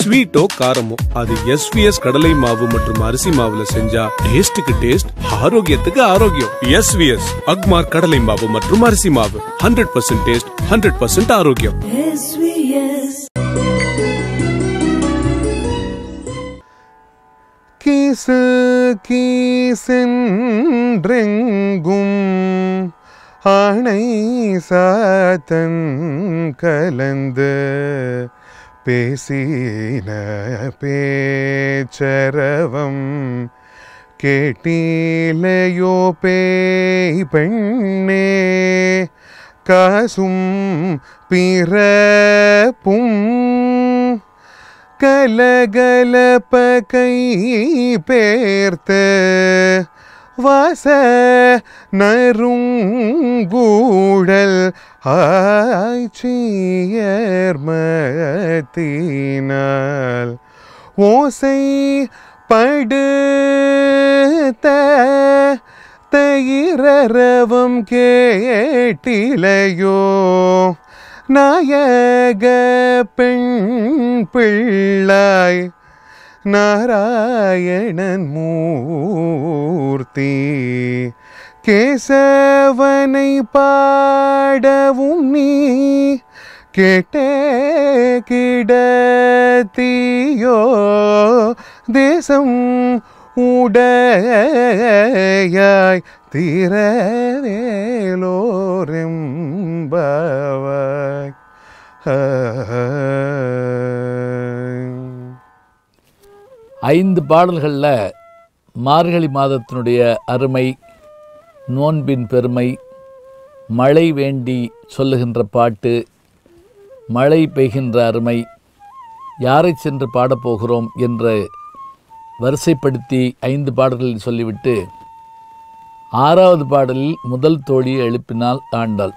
ஸ்வீட்டோ காரமோ அது எஸ்விஎஸ் கடலை மாவு மற்றும் அரிசி மாவுல செஞ்சா டேஸ்டுக்கு டேஸ்ட் ஆரோக்கியத்துக்கு ஆரோக்கியம் எஸ்விஎஸ் அக்மார் கடலை மாவு மற்றும் அரிசி மாவு hundred percent taste hundred percent ஆரோக்கியம் SVS. கீசு கீசென்றெங்கும் அணை சாத்தன் கலந்து பேசின பேச்சரவம் கேட்டிலையோ பேய் பெண்ணே காசும் பிறப்பும் கலகலப்ப கை பேர்த்து வாச நறுங்கூடல் ஆய்ச்சியர்மத்தினால் ஓசை படுத்த தயிரரவம் கேட்டிலையோ நாயக பெண் பிள்ளாய் நாராயணன் மூர்த்தி கேசவனை பாடவும் நீ கேட்டே கிடத்தியோ தேசம் உடையாய் திரவேலோரெம்பாவாய் ஐந்து பாடல்களில் மார்கழி மாதத்தினுடைய அருமை நோன்பின் பெருமை மழை வேண்டி சொல்லுகின்ற பாட்டு மழை பெய்கின்ற அருமை யாரை சென்று பாடப்போகிறோம் என்று வரிசைப்படுத்தி ஐந்து பாடல்களில் சொல்லிவிட்டு ஆறாவது பாடலில் முதல் தோழியை எழுப்பினால் ஆண்டாள்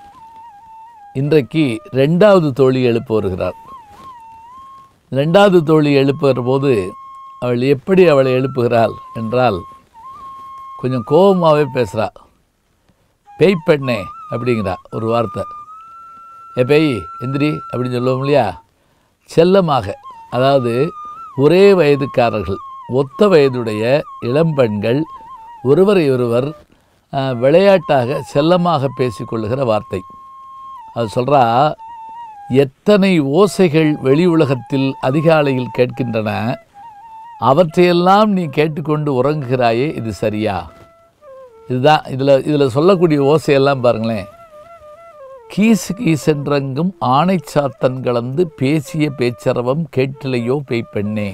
இன்றைக்கு ரெண்டாவது தோழி எழுப்ப வருகிறார் ரெண்டாவது தோழி எழுப்புகிற போது அவள் எப்படி அவளை எழுப்புகிறாள் என்றால் கொஞ்சம் கோபமாகவே பேசுகிறா பேய் பெண்ணே அப்படிங்கிறா ஒரு வார்த்தை ஏ பேய் எந்திரி அப்படின்னு சொல்லுவோம் இல்லையா செல்லமாக அதாவது ஒரே வயதுக்காரர்கள் ஒத்த வயதுடைய இளம்பெண்கள் ஒருவரை ஒருவர் அஹ், விளையாட்டாக செல்லமாக பேசிக்கொள்ளுகிற வார்த்தை அது சொல்கிறா எத்தனை ஓசைகள் வெளி உலகத்தில் அதிகாலையில் கேட்கின்றன அவற்றையெல்லாம் நீ கேட்டுக்கொண்டு உறங்குகிறாயே இது சரியா இதுதான் இதில் இதில் சொல்லக்கூடிய ஓசையெல்லாம் பாருங்களேன் கீசு கீசென்றங்கும் ஆணை சாத்தன் கலந்து பேசிய பேச்சரவம் கேட்டிலையோ பேய் பெண்ணே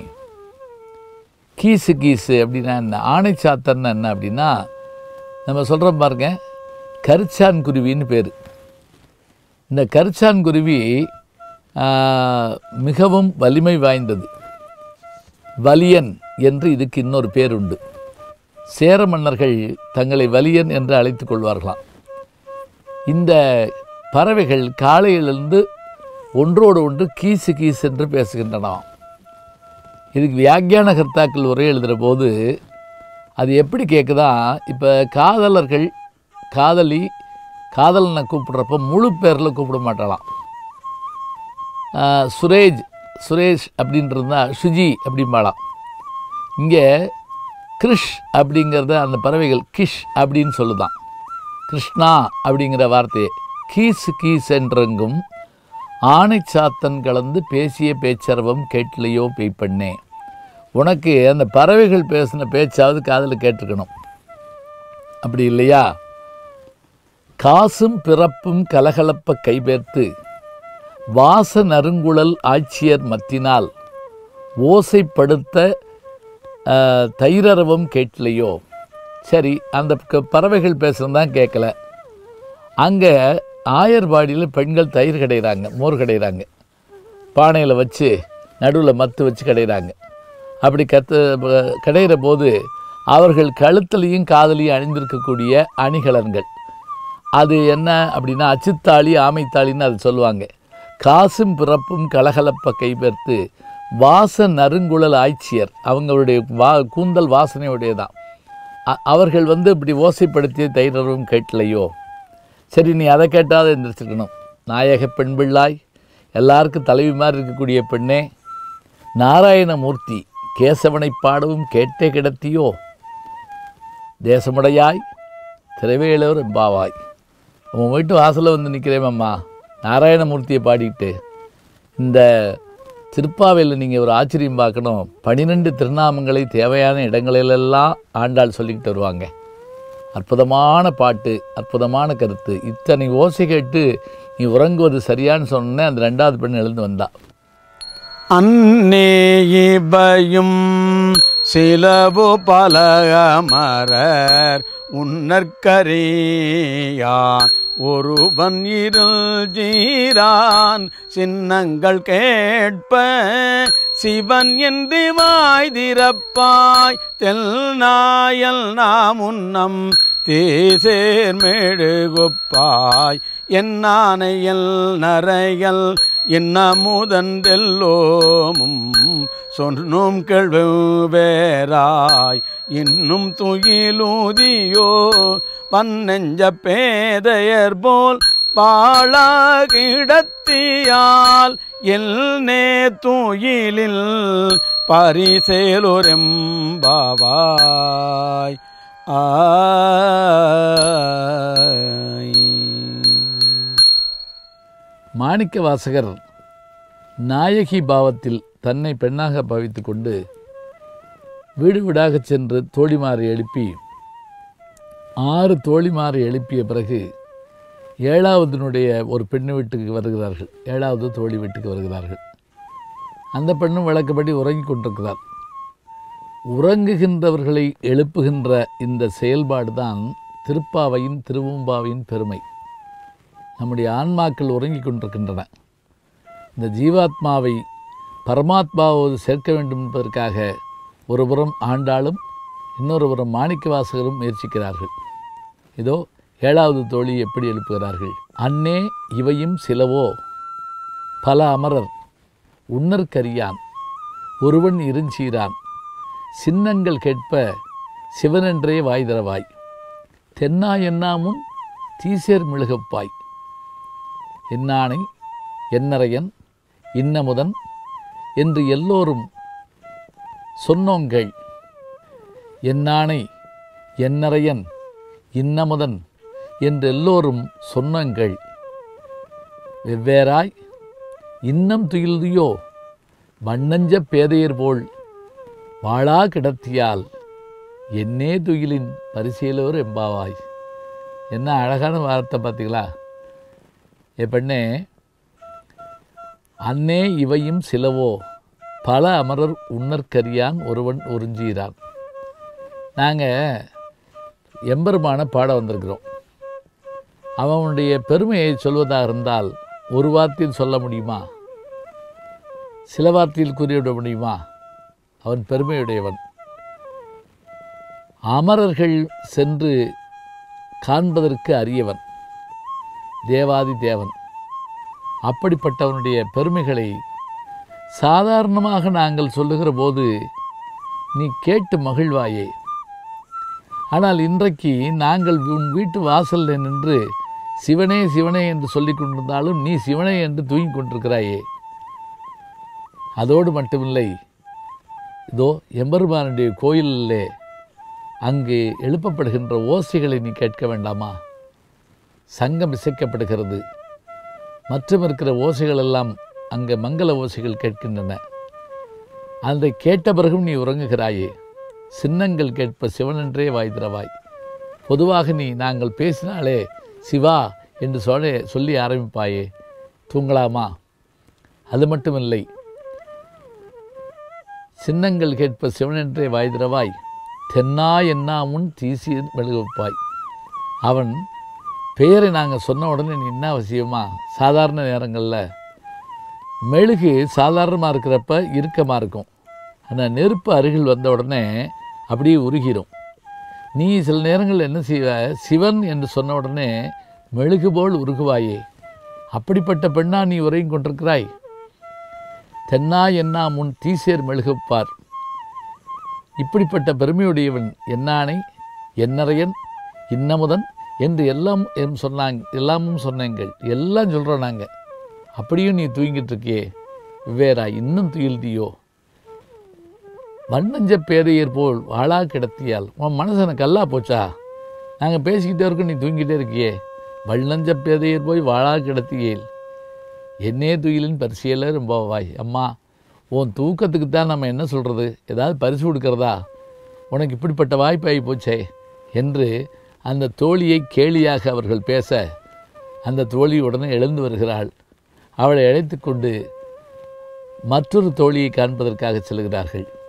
கீசு கீசு அப்படின்னா என்ன ஆணை சாத்தன் என்ன அப்படின்னா நம்ம சொல்கிறோம் பாருங்க கரிச்சான் குருவின்னு பேர் இந்த கரிச்சான் குருவி ஆ, மிகவும் வலிமை வாய்ந்தது வலியன் என்று இதுக்கு இன்னொரு பேர் உண்டு சேர மன்னர்கள் தங்களை வலியன் என்று அழைத்துக் கொள்வார்களாம் இந்த பறவைகள் காலையிலிருந்து ஒன்றோடு ஒன்று கீசு கீசு என்று பேசுகின்றனாம் இதுக்கு வியாக்கியான கர்த்தாக்கள் உரை எழுதுகிற போது அது எப்படி கேட்குதா இப்போ காதலர்கள் காதலி காதலனை கூப்பிடுறப்ப முழு பேரில் கூப்பிட மாட்டாளாம் ஆஹ் சுரேஜ் சுரேஷ் அப்படின்றதா சுஜி அப்படிம்பாளாம் இங்கே கிருஷ் அப்படிங்கிறத அந்த பறவைகள் கிஷ் அப்படின்னு சொல்லுதான் கிருஷ்ணா அப்படிங்கிற வார்த்தையை கீசு கீஸ் என்றெங்கும் ஆணை சாத்தன் கலந்து பேசிய பேச்சரவம் கேட்கலையோ பேய் பண்ணே உனக்கு அந்த பறவைகள் பேசின பேச்சாவது காதில் கேட்டிருக்கணும் அப்படி இல்லையா காசும் பிறப்பும் கலகலப்ப கைபேர்த்து வாச நறுங்குழல் ஆட்சியர் மத்தினால் ஓசைப்படுத்த ஆஹ், தைரரவம் கேட்கலையோ சரி அந்த க- பறவைகள் பேசுகிறது தான் கேட்கல அங்கே ஆயர்பாடியில் பெண்கள் தயிர் கடைகிறாங்க மோர் கடைகிறாங்க பானையில் வச்சு நடுவில் மத்து வச்சு கடைகிறாங்க அப்படி கத்து கடையிற போது அவர்கள் கழுத்துலையும் காதலையும் அணிந்திருக்கக்கூடிய அணிகலன்கள் அது என்ன அப்படின்னா அச்சுத்தாளி ஆமைத்தாளின்னு அது சொல்லுவாங்க காசும் பிறப்பும் கலகலப்ப கைபெர்த்து வாச நறுங்குழல் ஆய்ச்சியர் அவங்களுடைய வா கூந்தல் வாசனையுடையதான் அ- அவர்கள் வந்து இப்படி ஓசைப்படுத்திய தைரரும் கேட்கலையோ சரி நீ அதை கேட்டாத எந்திரிச்சிருக்கணும் நாயக பெண் பிள்ளாய் எல்லாருக்கும் தலைவி மாதிரி இருக்கக்கூடிய பெண்ணே நாராயணமூர்த்தி கேசவனைப் பாடவும் கேட்டே கிடத்தியோ தேசமுடையாய் திரவேலூர் எம்பாவாய் உன் வீட்டு வாசலில் வந்து நிற்கிறேன் அம்மா நாராயணமூர்த்தியை பாடிட்டு இந்த திருப்பாவையில் நீங்கள் ஒரு ஆச்சரியம் பார்க்கணும் பன்னிரெண்டு திருநாமங்களை தேவையான இடங்களிலெல்லாம் ஆண்டாள் சொல்லிக்கிட்டு வருவாங்க அற்புதமான பாட்டு அற்புதமான கருத்து இத்தனை ஓசை கேட்டு நீ உறங்குவது சரியான்னு சொன்னேன் அந்த ரெண்டாவது பெண் எழுந்து வந்தா அன்னே இபயும் சிலபு பல அமரர் உன்னற்கரியான் ஒருவன் இருள் ஜீரான் சின்னங்கள் கேட்ப சிவன் என்று வாய் திறப்பாய் தெல் நாயல் நாம் உன்னம் தேசேர் மெழுகுப்பாய் என்னானையல் நரையல் இன்னமுதன்றெல்லோமும் சொன்னும் கேள்வேராய் இன்னும் துயிலூதியோ பன்னெஞ்ச பேதையர் போல் பாழாகிடத்தியால் எல் நே துயிலில் பரிசேலொரெம்பாவாய் ஆய் மாணிக்க வாசகர் நாயகி பாவத்தில் தன்னை பெண்ணாக பாவித்து கொண்டு வீடு வீடாகச் சென்று தோழிமாரை எழுப்பி ஆறு தோழிமாரை எழுப்பிய பிறகு ஏழாவதுனுடைய ஒரு பெண்ணு வீட்டுக்கு வருகிறார்கள் ஏழாவது தோழி வீட்டுக்கு வருகிறார்கள் அந்த பெண்ணும் வழக்கப்படி உறங்கிக் கொண்டிருக்கிறார் உறங்குகின்றவர்களை எழுப்புகின்ற இந்த செயல்பாடு தான் திருப்பாவையின் திருவம்பாவையின் பெருமை நம்முடைய ஆன்மாக்கள் உறங்கிக் கொண்டிருக்கின்றன இந்த ஜீவாத்மாவை பரமாத்மாவோடு சேர்க்க வேண்டும் என்பதற்காக ஒருபுறம் ஆண்டாளும் இன்னொரு புறம் மாணிக்க வாசகரும் முயற்சிக்கிறார்கள் இதோ ஏழாவது தோழி எப்படி எழுப்புகிறார்கள் அன்னே இவையும் சிலவோ பல அமரர் உன்னற்கரியான் ஒருவன் இருஞ்சீரான் சின்னங்கள் கேட்ப சிவனென்றே வாய் தரவாய் தென்னா என்னாமுன் தீசேர் மிளகப்பாய் என்னானை என்னரையன் இன்னமுதன் என்று எல்லோரும் சொன்னோங்கள் என்னானை என்னரையன் இன்னமுதன் என்று எல்லோரும் சொன்னங்கள் வெவ்வேறாய் இன்னம் துயில்தியோ வண்ணஞ்ச பேதையர் போல் வாழா கிடத்தியால் என்னே துயிலின் பரிசீலோர் எம்பாவாய் என்ன அழகான வார்த்தை பார்த்தீங்களா ஏ பெண்ணே அன்னே இவையும் சிலவோ பல அமரர் உன்னற்கரியான் ஒருவன் உறிஞ்சீரான் நாங்கள் எம்பெருமான பாட வந்திருக்கிறோம் அவனுடைய பெருமையை சொல்வதாக இருந்தால் ஒரு வார்த்தையில் சொல்ல முடியுமா சில வார்த்தையில் கூறிவிட முடியுமா அவன் பெருமையுடையவன் அமரர்கள் சென்று காண்பதற்கு அரியவன் தேவாதி தேவன் அப்படிப்பட்டவனுடைய பெருமைகளை சாதாரணமாக நாங்கள் சொல்லுகிற போது நீ கேட்டு மகிழ்வாயே ஆனால் இன்றைக்கு நாங்கள் உன் வீட்டு வாசலில் நின்று சிவனே சிவனே என்று சொல்லிக் கொண்டிருந்தாலும் நீ சிவனே என்று தூங்கிக் கொண்டிருக்கிறாயே அதோடு மட்டுமில்லை இதோ எம்பெருமானுடைய கோயிலிலே அங்கு எழுப்பப்படுகின்ற ஓசைகளை நீ கேட்க வேண்டாமா சங்கம் இசைக்கப்படுகிறது மற்றும் இருக்கிற ஓசைகள் எல்லாம் அங்கே மங்கள ஓசைகள் கேட்கின்றன அதை கேட்ட பிறகும் நீ உறங்குகிறாயே சின்னங்கள் கேட்ப சிவனென்றே வாய் திறவாய் பொதுவாக நீ நாங்கள் பேசினாலே சிவா என்று சொல்ல சொல்லி ஆரம்பிப்பாயே தூங்கலாமா அது மட்டுமில்லை சின்னங்கள் கேட்ப சிவனென்றே வாய் திறவாய் தென்னா என்னா முன் தீசி மெழுகுப்பாய் அவன் பெயரை நாங்கள் சொன்ன உடனே நீ என்ன அவசியமா சாதாரண நேரங்களில் மெழுகு சாதாரணமாக இருக்கிறப்ப இறுக்கமாக இருக்கும் ஆனால் நெருப்பு அருகில் வந்த உடனே அப்படியே உருகிடும் நீ சில நேரங்களில் என்ன செய்வ சிவன் என்று சொன்ன உடனே மெழுகு போல் உருகுவாயே அப்படிப்பட்ட பெண்ணா நீ உரையும் கொண்டிருக்கிறாய் தென்னா என்னா முன் தீசேர் மெழுகுப்பார் இப்படிப்பட்ட பெருமையுடையவன் என்னானை என்னரையன் இன்னமுதன் என்று எல்லாம் எம் சொன்னாங்க எல்லாமும் சொன்னீங்கள் எல்லாம் சொல்கிறோம் நாங்கள் அப்படியும் நீ தூங்கிட்டு இருக்கியே வேறா இன்னும் துயில்தியோ வண்ணஞ்ச பேரையர் போல் வாழா கிடத்தியால் உன் மனசு எனக்கு கல்லா போச்சா நாங்கள் பேசிக்கிட்டே இருக்கோம் நீ தூங்கிட்டே இருக்கியே வண்ணஞ்ச பேதையர் போய் வாழா கிடத்தியேல் என்னே துயிலின் பரிசியல ரொம்ப வாய் அம்மா உன் தூக்கத்துக்கு தான் நம்ம என்ன சொல்கிறது ஏதாவது பரிசு கொடுக்கறதா உனக்கு இப்படிப்பட்ட வாய்ப்பு ஆகி போச்சே என்று அந்த தோழியை கேலியாக அவர்கள் பேச அந்த தோழி உடனே எழுந்து வருகிறாள் அவளை அழைத்து கொண்டு மற்றொரு தோழியை காண்பதற்காக செல்கிறார்கள்